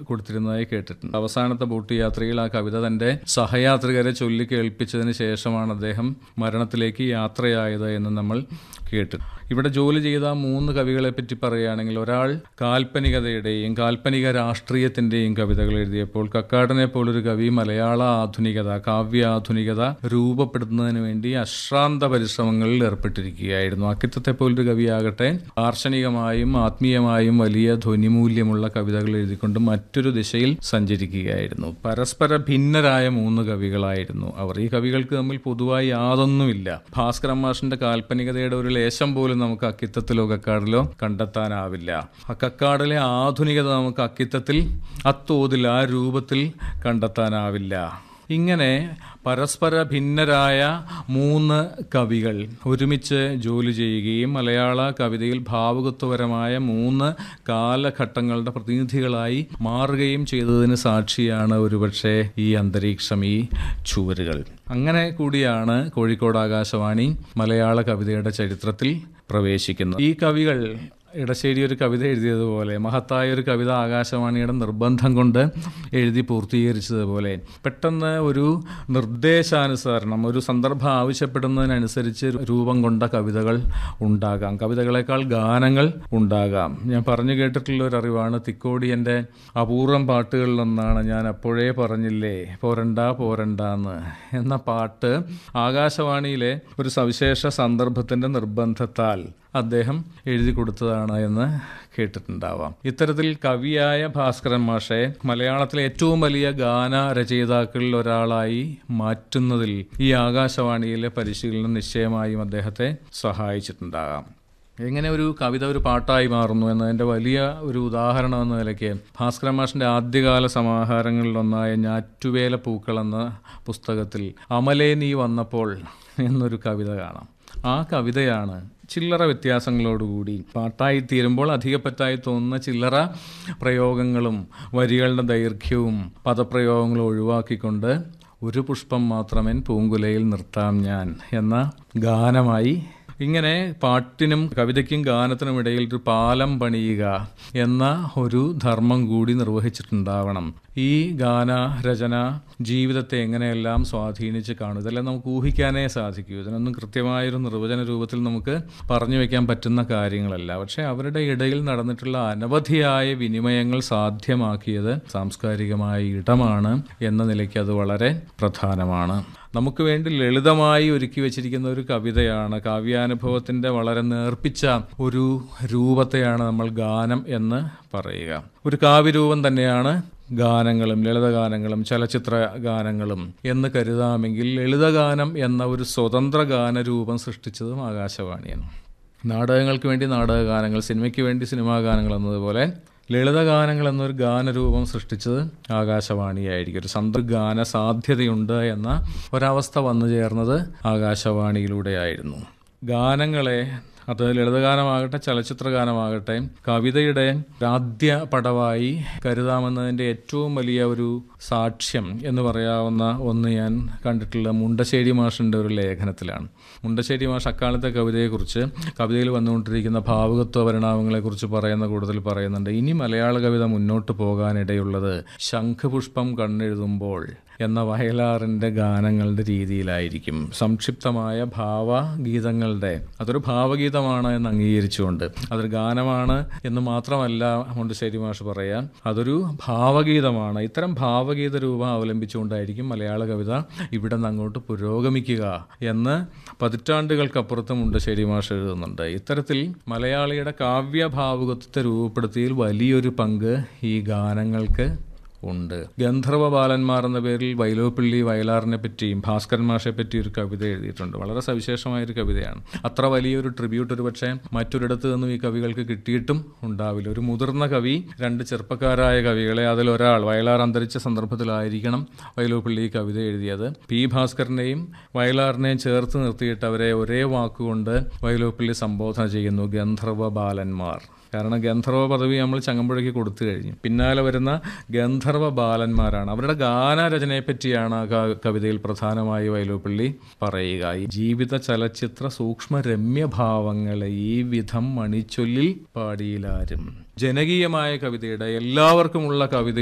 കൊടുത്തിരുന്നതായി കേട്ടിട്ടുണ്ട് അവസാനത്തെ ബോട്ട് യാത്രയിൽ ആ കവിത തന്റെ സഹയാത്രികരെ ചൊല്ലി കേൾപ്പിച്ചതിന് ശേഷമാണ് അദ്ദേഹം മരണത്തിലേക്ക് യാത്രയായത് എന്ന് നമ്മൾ കേട്ടു ഇവിടെ ജോലി ചെയ്ത മൂന്ന് കവികളെ പറ്റി പറയുകയാണെങ്കിൽ ഒരാൾ കാൽപ്പനികതയുടെയും കാൽപ്പനിക രാഷ്ട്രീയത്തിന്റെയും കവിതകൾ എഴുതിയപ്പോൾ കക്കാടനെ പോലൊരു കവി മലയാള ആധുനികത കാവ്യ ആധുനികത രൂപപ്പെടുത്തുന്നതിന് വേണ്ടി അശ്രാന്ത പരിശ്രമങ്ങളിൽ ഏർപ്പെട്ടിരിക്കുകയായിരുന്നു അക്കിത്തത്തെ പോലൊരു കവിയാകട്ടെ ദാർശനികമായും ആത്മീയമായും വലിയ ധ്വനിമൂല്യമുള്ള കവിതകൾ എഴുതിക്കൊണ്ട് മറ്റൊരു ദിശയിൽ സഞ്ചരിക്കുകയായിരുന്നു പരസ്പര ഭിന്നരായ മൂന്ന് കവികളായിരുന്നു അവർ ഈ കവികൾക്ക് തമ്മിൽ പൊതുവായി യാതൊന്നുമില്ല ഭാസ്കരൻ മാഷിന്റെ കാൽപ്പനികതയുടെ ഒരു ലേശം പോലും നമുക്ക് അക്കിത്തത്തിലോ കക്കാടിലോ കണ്ടെത്താനാവില്ല ആ കക്കാടിലെ ആധുനികത നമുക്ക് അക്കിത്തത്തിൽ അത്തോതിൽ ആ രൂപത്തിൽ കണ്ടെത്താനാവില്ല ഇങ്ങനെ പരസ്പര ഭിന്നരായ മൂന്ന് കവികൾ ഒരുമിച്ച് ജോലി ചെയ്യുകയും മലയാള കവിതയിൽ ഭാവുകത്വപരമായ മൂന്ന് കാലഘട്ടങ്ങളുടെ പ്രതിനിധികളായി മാറുകയും ചെയ്തതിന് സാക്ഷിയാണ് ഒരുപക്ഷെ ഈ അന്തരീക്ഷം ഈ ചുവരുകൾ അങ്ങനെ കൂടിയാണ് കോഴിക്കോട് ആകാശവാണി മലയാള കവിതയുടെ ചരിത്രത്തിൽ പ്രവേശിക്കുന്നത് ഈ കവികൾ ഇടശ്ശേരി ഒരു കവിത എഴുതിയതുപോലെ മഹത്തായ ഒരു കവിത ആകാശവാണിയുടെ നിർബന്ധം കൊണ്ട് എഴുതി പൂർത്തീകരിച്ചതുപോലെ പെട്ടെന്ന് ഒരു നിർദ്ദേശാനുസരണം ഒരു സന്ദർഭം ആവശ്യപ്പെടുന്നതിനനുസരിച്ച് രൂപം കൊണ്ട കവിതകൾ ഉണ്ടാകാം കവിതകളെക്കാൾ ഗാനങ്ങൾ ഉണ്ടാകാം ഞാൻ പറഞ്ഞു കേട്ടിട്ടുള്ള ഒരു അറിവാണ് തിക്കോടിയൻ്റെ അപൂർവം പാട്ടുകളിലൊന്നാണ് ഞാൻ അപ്പോഴേ പറഞ്ഞില്ലേ പോരണ്ട പോരണ്ട എന്ന് എന്ന പാട്ട് ആകാശവാണിയിലെ ഒരു സവിശേഷ സന്ദർഭത്തിൻ്റെ നിർബന്ധത്താൽ അദ്ദേഹം എഴുതി കൊടുത്തതാണ് എന്ന് കേട്ടിട്ടുണ്ടാവാം ഇത്തരത്തിൽ കവിയായ ഭാസ്കരൻ മാഷെ മലയാളത്തിലെ ഏറ്റവും വലിയ ഗാന രചയിതാക്കളിൽ ഒരാളായി മാറ്റുന്നതിൽ ഈ ആകാശവാണിയിലെ പരിശീലനം നിശ്ചയമായും അദ്ദേഹത്തെ സഹായിച്ചിട്ടുണ്ടാകാം എങ്ങനെ ഒരു കവിത ഒരു പാട്ടായി മാറുന്നു എന്നതിൻ്റെ വലിയ ഒരു ഉദാഹരണം എന്ന നിലയ്ക്ക് ഭാസ്കരൻ മാഷിൻ്റെ ആദ്യകാല സമാഹാരങ്ങളിലൊന്നായ ഞാറ്റുവേല പൂക്കൾ എന്ന പുസ്തകത്തിൽ അമലേ നീ വന്നപ്പോൾ എന്നൊരു കവിത കാണാം ആ കവിതയാണ് ചില്ലറ വ്യത്യാസങ്ങളോടുകൂടി പാട്ടായി തീരുമ്പോൾ അധികപ്പറ്റായി തോന്നുന്ന ചില്ലറ പ്രയോഗങ്ങളും വരികളുടെ ദൈർഘ്യവും പദപ്രയോഗങ്ങളും ഒഴിവാക്കിക്കൊണ്ട് ഒരു പുഷ്പം മാത്രമേ പൂങ്കുലയിൽ നിർത്താം ഞാൻ എന്ന ഗാനമായി ഇങ്ങനെ പാട്ടിനും കവിതയ്ക്കും ഗാനത്തിനും ഇടയിൽ ഒരു പാലം പണിയുക എന്ന ഒരു ധർമ്മം കൂടി നിർവഹിച്ചിട്ടുണ്ടാവണം ഈ ഗാന രചന ജീവിതത്തെ എങ്ങനെയെല്ലാം സ്വാധീനിച്ച് കാണും ഇതെല്ലാം നമുക്ക് ഊഹിക്കാനേ സാധിക്കൂ ഇതിനൊന്നും കൃത്യമായൊരു നിർവചന രൂപത്തിൽ നമുക്ക് പറഞ്ഞു വയ്ക്കാൻ പറ്റുന്ന കാര്യങ്ങളല്ല പക്ഷേ അവരുടെ ഇടയിൽ നടന്നിട്ടുള്ള അനവധിയായ വിനിമയങ്ങൾ സാധ്യമാക്കിയത് സാംസ്കാരികമായ ഇടമാണ് എന്ന നിലയ്ക്ക് അത് വളരെ പ്രധാനമാണ് നമുക്ക് വേണ്ടി ലളിതമായി ഒരുക്കി വെച്ചിരിക്കുന്ന ഒരു കവിതയാണ് കാവ്യാനുഭവത്തിൻ്റെ വളരെ നേർപ്പിച്ച ഒരു രൂപത്തെയാണ് നമ്മൾ ഗാനം എന്ന് പറയുക ഒരു കാവ്യരൂപം തന്നെയാണ് ഗാനങ്ങളും ലളിതഗാനങ്ങളും ചലച്ചിത്ര ഗാനങ്ങളും എന്ന് കരുതാമെങ്കിൽ ലളിതഗാനം എന്ന ഒരു സ്വതന്ത്ര ഗാനരൂപം സൃഷ്ടിച്ചതും ആകാശവാണിയാണ് നാടകങ്ങൾക്ക് വേണ്ടി നാടകഗാനങ്ങൾ സിനിമയ്ക്ക് വേണ്ടി സിനിമാ ഗാനങ്ങൾ എന്നതുപോലെ ലളിതഗാനങ്ങൾ എന്നൊരു ഗാനരൂപം സൃഷ്ടിച്ചത് ആകാശവാണിയായിരിക്കും ഒരു സന്ത ഗാന സാധ്യതയുണ്ട് എന്ന ഒരവസ്ഥ വന്നു ചേർന്നത് ആകാശവാണിയിലൂടെയായിരുന്നു ഗാനങ്ങളെ അത് ലളിതഗാനമാകട്ടെ ചലച്ചിത്ര ഗാനമാകട്ടെ കവിതയുടെ ആദ്യ പടവായി കരുതാമെന്നതിൻ്റെ ഏറ്റവും വലിയ ഒരു സാക്ഷ്യം എന്ന് പറയാവുന്ന ഒന്ന് ഞാൻ കണ്ടിട്ടുള്ള മുണ്ടശ്ശേരി മാഷിൻ്റെ ഒരു ലേഖനത്തിലാണ് മുണ്ടശ്ശേരി മാഷ് അക്കാലത്തെ കവിതയെക്കുറിച്ച് കവിതയിൽ വന്നുകൊണ്ടിരിക്കുന്ന ഭാവുകത്വ പരിണാമങ്ങളെക്കുറിച്ച് പറയുന്ന കൂടുതൽ പറയുന്നുണ്ട് ഇനി മലയാള കവിത മുന്നോട്ട് പോകാനിടയുള്ളത് ശംഖുപുഷ്പം കണ്ണെഴുതുമ്പോൾ എന്ന വയലാറിൻ്റെ ഗാനങ്ങളുടെ രീതിയിലായിരിക്കും സംക്ഷിപ്തമായ ഭാവഗീതങ്ങളുടെ അതൊരു ഭാവഗീതമാണ് എന്ന് അംഗീകരിച്ചുകൊണ്ട് അതൊരു ഗാനമാണ് എന്ന് മാത്രമല്ല മുണ്ടശ്ശേരി മാഷ് പറയാൻ അതൊരു ഭാവഗീതമാണ് ഇത്തരം ഭാവഗീത രൂപം അവലംബിച്ചുകൊണ്ടായിരിക്കും മലയാള കവിത ഇവിടെ നിന്ന് അങ്ങോട്ട് പുരോഗമിക്കുക എന്ന് പതിറ്റാണ്ടുകൾക്കപ്പുറത്തും മുണ്ടശ്ശേരി മാഷ് എഴുതുന്നുണ്ട് ഇത്തരത്തിൽ മലയാളിയുടെ കാവ്യഭാവുകത്വത്തെ രൂപപ്പെടുത്തിയതിൽ വലിയൊരു പങ്ക് ഈ ഗാനങ്ങൾക്ക് ഉണ്ട് ഗന്ധർവ ബാലന്മാർ എന്ന പേരിൽ വൈലോപ്പിള്ളി വയലാറിനെ പറ്റിയും ഭാസ്കരൻ മാഷെ പറ്റി ഒരു കവിത എഴുതിയിട്ടുണ്ട് വളരെ സവിശേഷമായ ഒരു കവിതയാണ് അത്ര വലിയൊരു ട്രിബ്യൂട്ട് ഒരു പക്ഷേ മറ്റൊരിടത്ത് നിന്നും ഈ കവികൾക്ക് കിട്ടിയിട്ടും ഉണ്ടാവില്ല ഒരു മുതിർന്ന കവി രണ്ട് ചെറുപ്പക്കാരായ കവികളെ അതിലൊരാൾ വയലാർ അന്തരിച്ച സന്ദർഭത്തിലായിരിക്കണം വൈലോപ്പിള്ളി ഈ കവിത എഴുതിയത് പി ഭാസ്കരനെയും വയലാറിനെയും ചേർത്ത് നിർത്തിയിട്ട് അവരെ ഒരേ വാക്കുകൊണ്ട് വൈലോപ്പിള്ളി സംബോധന ചെയ്യുന്നു ഗന്ധർവ ബാലന്മാർ കാരണം ഗന്ധർവ പദവി നമ്മൾ ചങ്ങമ്പുഴയ്ക്ക് കൊടുത്തു കഴിഞ്ഞു പിന്നാലെ വരുന്ന ഗന്ധർവ ബാലന്മാരാണ് അവരുടെ ഗാനരചനയെ പറ്റിയാണ് ആ ക- കവിതയിൽ പ്രധാനമായി വൈലോപ്പിള്ളി പറയുക ഈ ജീവിത ചലച്ചിത്ര സൂക്ഷ്മ രമ്യഭാവങ്ങളെ ഈ വിധം മണിച്ചൊല്ലിൽ പാടിയിലാരും ജനകീയമായ കവിതയുടെ എല്ലാവർക്കുമുള്ള കവിത